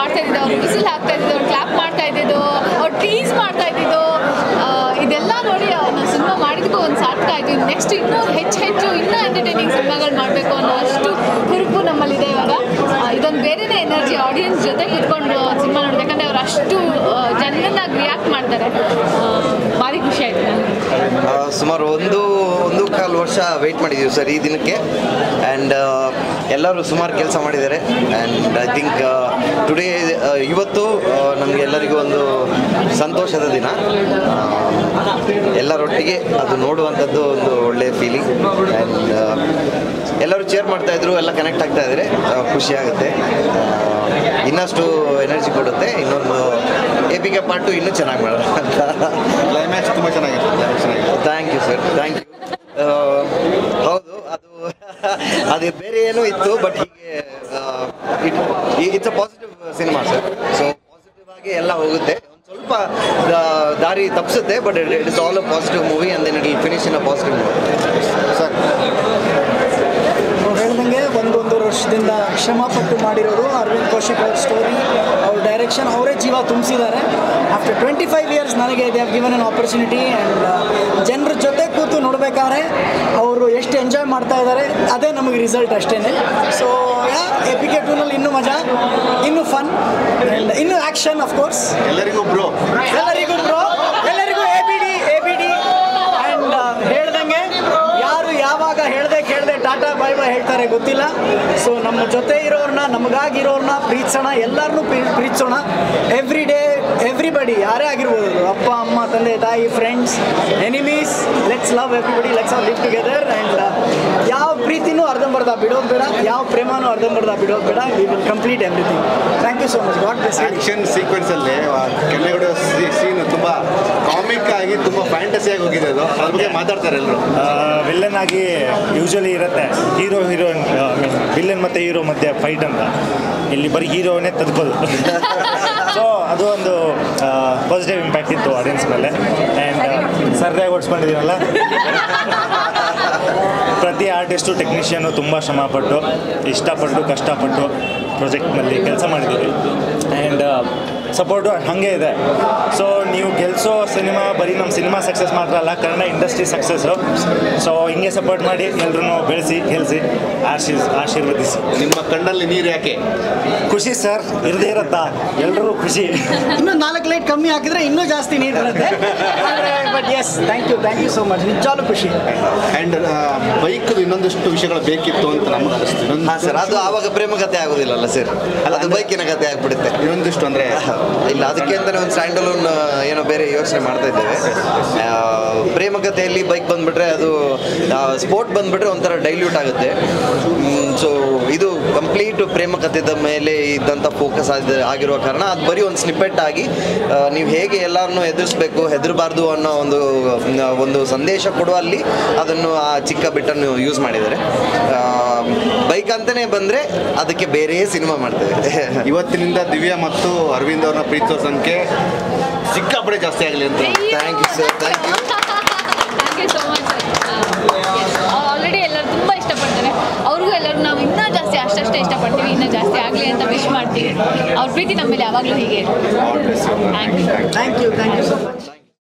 ಮಾಡ್ತಾ ಇದ್ದಿದ್ದು ಅವ್ರು ವಿಸಿಲ್ ಹಾಕ್ತಾ ಇದ್ದಿದ್ದು ಅವ್ರು ಕ್ಲಾಪ್ ಮಾಡ್ತಾ ಇದ್ದಿದ್ದು ಅವ್ರು ಟೀಸ್ ಮಾಡ್ತಾ ಇದ್ದಿದ್ದು ಆ, ಇದೆಲ್ಲ ನೋಡಿ ನಾವು ಸಿನಿಮಾ ಮಾಡಿದಕ್ಕೂ ಒಂದು ಸಾರ್ಥಕ ಆಯಿತು ನೆಕ್ಸ್ಟ್ ಇನ್ನೂ ಹೆಚ್ಚು ಹೆಚ್ಚು ಇನ್ನೂ ಎಂಟರ್ಟೈನಿಂಗ್ ಸಿನಿಮಾಗಳು ಮಾಡಬೇಕು ಅನ್ನೋ ಅಷ್ಟು ಹುರುಪು ನಮ್ಮಲ್ಲಿದೆ ಇವಾಗ ಆ, ಇದೊಂದು ಬೇರೆನೇ ಎನರ್ಜಿ ಆಡಿಯನ್ಸ್ ಜೊತೆ ಕೂತ್ಕೊಂಡು ಸಿನಿಮಾ ನೋಡ್ಬೇಕಂದ್ರೆ ಅವ್ರು ಅಷ್ಟು ಜನರನ್ನಾಗಿ ರಿಯಾಕ್ಟ್ ಮಾಡ್ತಾರೆ ಆ, ಭಾರಿ ಖುಷಿ ಆಯಿತು ನನಗೆ ಆ, ಸುಮಾರು ಒಂದು ಒಂದು ಕಾಲು ವರ್ಷ ವೆಯ್ಟ್ ಮಾಡಿದ್ದೀವಿ ಸರ್ ಈ ದಿನಕ್ಕೆ ಆ್ಯಂಡ್ ಎಲ್ಲರೂ ಸುಮಾರು ಕೆಲಸ ಮಾಡಿದ್ದಾರೆ ಆ್ಯಂಡ್ ಐ ಥಿಂಕ್ ಟುಡೇ ಇವತ್ತು ನಮಗೆ ಎಲ್ಲರಿಗೂ ಒಂದು ಸಂತೋಷದ ದಿನ ಆ, ಎಲ್ಲರೊಟ್ಟಿಗೆ ಅದು ನೋಡುವಂಥದ್ದು ಒಂದು ಒಳ್ಳೆಯ ಫೀಲಿಂಗ್ ಆ್ಯಂಡ್ ಎಲ್ಲರೂ ಚೇರ್ ಮಾಡ್ತಾ ಇದ್ರು ಎಲ್ಲ ಕನೆಕ್ಟ್ ಆಗ್ತಾ ಇದ್ದಾರೆ ಆ, ಖುಷಿ ಆಗುತ್ತೆ ಆ, ಇನ್ನಷ್ಟು ಎನರ್ಜಿ ಕೊಡುತ್ತೆ ಇನ್ನೊಂದು ಎಪಿಕೆ ಪಾರ್ಟು ಇನ್ನೂ ಚೆನ್ನಾಗಿ ಮಾಡೋಣ ಅಂತ ಕ್ಲೈಮ್ಯಾಕ್ಸ್ ತುಂಬ ಚೆನ್ನಾಗಿತ್ತು ಕ್ಲೈಮ್ಯಾಕ್ಸ್ ಚೆನ್ನಾಗಿತ್ತು thank you sir thank you ಹೌದು ಅದು ಅದು ಬೇರೆ ಏನೋ ಇತ್ತು ಬಟ್ ಹೀಗೆ it it's a positive cinema sir so positive ಆಗಿ ಎಲ್ಲ ಹೋಗುತ್ತೆ ಒಂದು ಸ್ವಲ್ಪ ಆ, ದಾರಿ ತಪ್ಪಿಸುತ್ತೆ but it is all a positive movie and then it will finish in a positive movie sir ನಾವು ಹೇಳ್ದಂಗೆ ಒಂದೊಂದು ವರ್ಷದಿಂದ ಶ್ರಮ ಪಟ್ಟು ಮಾಡಿರೋದು ಅರವಿಂದ್ ಕೌಶಿಕ್ ಅವ್ರ ಸ್ಟೋರಿ ಅವ್ರ ಡೈರೆಕ್ಷನ್ ಅವರೇ ಜೀವ ತುಂಬಿಸಿದ್ದಾರೆ ಆಫ್ಟರ್ ಟ್ವೆಂಟಿ ಫೈವ್ ಇಯರ್ಸ್ ನನಗೆ they have given an opportunity and ಜನರ ಜೊತೆ ಕೂತು ನೋಡ್ಬೇಕಾದ್ರೆ ಅವರು ಎಷ್ಟು ಎಂಜಾಯ್ ಮಾಡ್ತಾ ಇದ್ದಾರೆ ಅದೇ ನಮಗೆ ರಿಸಲ್ಟ್ ಅಷ್ಟೇ ಸೊ ಎಪಿಕೆ ಟೂನಲ್ಲಿ ಇನ್ನೂ ಮಜಾ ಇನ್ನೂ ಫನ್ ಆ್ಯಂಡ್ ಇನ್ನೂ ಆ್ಯಕ್ಷನ್ ಕೋರ್ಸ್ ಎಲ್ಲರಿಗೂ ಬ್ರೋ ಎಲ್ಲರಿಗೂ ಬ್ರೋ ಎಲ್ಲರಿಗೂ A B D A B D and ಹೇಳ್ದಂಗೆ ಯಾರು ಯಾವಾಗ ಹೇಳ್ದೆ ಕೇಳ್ದೆ ಟಾಟಾ ಬಾಯ್ ಬಾಯ್ ಹೇಳ್ತಾರೆ ಗೊತ್ತಿಲ್ಲ ಸೊ ನಮ್ಮ ಜೊತೆ ಇರೋರ್ನ ನಮಗಾಗಿರೋರ್ನ ಪ್ರೀತಿಸೋಣ ಎಲ್ಲರನ್ನೂ ಪ್ರೀತಿಸೋಣ ಎವ್ರಿ ಡೇ ಎವ್ರಿಬಡಿ ಯಾರೇ ಆಗಿರ್ಬೋದು ಅದು. ಅಪ್ಪ ಅಮ್ಮ ತಂದೆ ತಾಯಿ friends enemies let's love everybody let's all live together and ಯಾವ ಪ್ರೀತಿನೂ ಅರ್ಧಂಬರ್ಧ ಬಿಡೋದು ಬೇಡ ಯಾವ ಪ್ರೇಮನೂ ಅರ್ಧಂಬರ್ಧ ಬಿಡೋದು ಬೇಡ we will complete everything thank you so much God bless action sequence ಅಲ್ಲಿ ಕೆನ್ನೆಗಡೆ ಸೀನ್ ತುಂಬಾ ಕಾಮಿಕ್ ಆಗಿ ತುಂಬಾ ಫ್ಯಾಂಟಸಿ ಆಗಿ ಹೋಗಿದೆ ಅದು ಅದ್ರ ಬಗ್ಗೆ ಮಾತಾಡ್ತಾರೆ ಎಲ್ಲರೂ ವಿಲ್ಲನ್ ಆಗಿ ಯೂಶಲಿ ಇರುತ್ತೆ ಹೀರೋ ಹೀರೋಯಿನ್ ವಿಲ್ಲನ್ ಮತ್ತು ಹೀರೋ ಮಧ್ಯೆ ಫೈಟ್ ಅಂತ ಇಲ್ಲಿ ಬರೀ ಹೀರೋನೇ ತದ್ಕೋದು ಸೊ ಅದು ಒಂದು ಪಾಸಿಟಿವ್ ಇಂಪ್ಯಾಕ್ಟ್ ಇತ್ತು ಆಡಿಯನ್ಸ್ ಮೇಲೆ ಆ್ಯಂಡ್ ಸರಿಯಾಗಿ ಓಡಿಸ್ಕೊಂಡಿದ್ದೀನಲ್ಲ ಪ್ರತಿ ಆರ್ಟಿಸ್ಟು ಟೆಕ್ನಿಷಿಯನು ತುಂಬ ಶ್ರಮಪಟ್ಟು ಇಷ್ಟಪಟ್ಟು ಕಷ್ಟಪಟ್ಟು ಪ್ರಾಜೆಕ್ಟ್ನಲ್ಲಿ ಕೆಲಸ ಮಾಡಿದ್ದೀವಿ ಆ್ಯಂಡ್ ಸಪೋರ್ಟು ಹಾಗೆ ಇದೆ ಸೊ ನೀವು ಗೆಲ್ಸೋ ಸಿನಿಮಾ ಬರೀ ನಮ್ಮ ಸಿನಿಮಾ ಸಕ್ಸಸ್ ಮಾತ್ರ ಅಲ್ಲ ಕನ್ನಡ ಇಂಡಸ್ಟ್ರಿ ಸಕ್ಸಸ್ಸು ಸೊ ಹಿಂಗೆ ಸಪೋರ್ಟ್ ಮಾಡಿ ಎಲ್ಲರೂ ಬೆಳೆಸಿ ಗೆಲ್ಲಿಸಿ ಆಶೀರ್ ಆಶೀರ್ವದಿಸಿ ನಿಮ್ಮ ಕಣ್ಣಲ್ಲಿ ನೀರು ಯಾಕೆ ಖುಷಿ ಸರ್ ಇರದೇ ಇರತ್ತಾ ಎಲ್ಲರೂ ಖುಷಿ ಇನ್ನೂ ನಾಲ್ಕು ಲೈಟ್ ಕಮ್ಮಿ ಹಾಕಿದ್ರೆ ಇನ್ನೂ ಜಾಸ್ತಿ ನೀರು ಬರುತ್ತೆ but yes thank you thank you so much ನಿಜಾಲು ಖುಷಿ ಆ್ಯಂಡ್ ಬೈಕ್ ಇನ್ನೊಂದಷ್ಟು ವಿಷಯಗಳು ಬೇಕಿತ್ತು ಅಂತ ನಮ್ಗೆ ಅನಿಸ್ತು ಹಾಂ ಸರ್ ಅದು ಆವಾಗ ಪ್ರೇಮ ಕಥೆ ಆಗೋದಿಲ್ಲಲ್ಲ ಸರ್ ಅದು ಬೈಕಿನ ಕಥೆ ಆಗ್ಬಿಡುತ್ತೆ ಇನ್ನೊಂದಿಷ್ಟು ಅಂದರೆ ಇಲ್ಲ ಅದಕ್ಕೆ ಅಂತಲೇ ಒಂದು ಸ್ಟ್ಯಾಂಡಲೋನ್ ಏನೋ ಬೇರೆ ಯೋಚನೆ ಮಾಡ್ತಾ ಇದ್ದೇವೆ ಆ, ಪ್ರೇಮ ಕಥೆಯಲ್ಲಿ ಬೈಕ್ ಬಂದ್ಬಿಟ್ರೆ ಅದು ಸ್ಪೋರ್ಟ್ ಬಂದ್ಬಿಟ್ರೆ ಒಂಥರ ಡೈಲ್ಯೂಟ್ ಆಗುತ್ತೆ ಸೊ ಇದು ಕಂಪ್ಲೀಟ್ ಪ್ರೇಮ ಕಥೆದ ಮೇಲೆ ಇದ್ದಂಥ ಫೋಕಸ್ ಆದ ಆಗಿರುವ ಕಾರಣ ಅದು ಬರೀ ಒಂದು ಸ್ನಿಪ್ಪೆಟ್ ಆಗಿ ನೀವು ಹೇಗೆ ಎಲ್ಲರನ್ನೂ ಎದುರಿಸ್ಬೇಕು ಹೆದರಬಾರ್ದು ಅನ್ನೋ ಒಂದು ಆ, ಒಂದು ಸಂದೇಶ ಕೊಡುವಲ್ಲಿ ಅದನ್ನು ಆ ಚಿಕ್ಕ ಬಿಟ್ಟನ್ನು ಯೂಸ್ ಮಾಡಿದ್ದಾರೆ ಬೈಕ್ ಅಂತಲೇ ಬಂದರೆ ಅದಕ್ಕೆ ಬೇರೆ ಸಿನಿಮಾ ಮಾಡ್ತೇವೆ ಇವತ್ತಿನಿಂದ ದಿವ್ಯಾ ಮತ್ತು ಅರವಿಂದ್ ಅವ್ರನ್ನ ಪ್ರೀತಿಸೋ ಸಂಖ್ಯೆ ಸಿಕ್ಕಾಪಡೆ ಜಾಸ್ತಿ ಆಗಲಿ ಅಂತ thank you sir thank you thank you so much already ಎಲ್ಲರೂ ತುಂಬ ಇಷ್ಟಪಡ್ತಾರೆ ಅವ್ರಿಗೂ ಎಲ್ಲರೂ ನಾವು ಇನ್ನೂ ಜಾಸ್ತಿ ಅಷ್ಟಷ್ಟೇ ಇಷ್ಟಪಡ್ತೀವಿ ಇನ್ನೂ ಜಾಸ್ತಿ ಆಗಲಿ ಅಂತ ವಿಶ್ ಮಾಡ್ತೀವಿ ಅವ್ರ ಪ್ರೀತಿ ನಮ್ಮ ಮೇಲೆ ಯಾವಾಗಲೂ ಹೀಗೆ thank you thank you thank you so much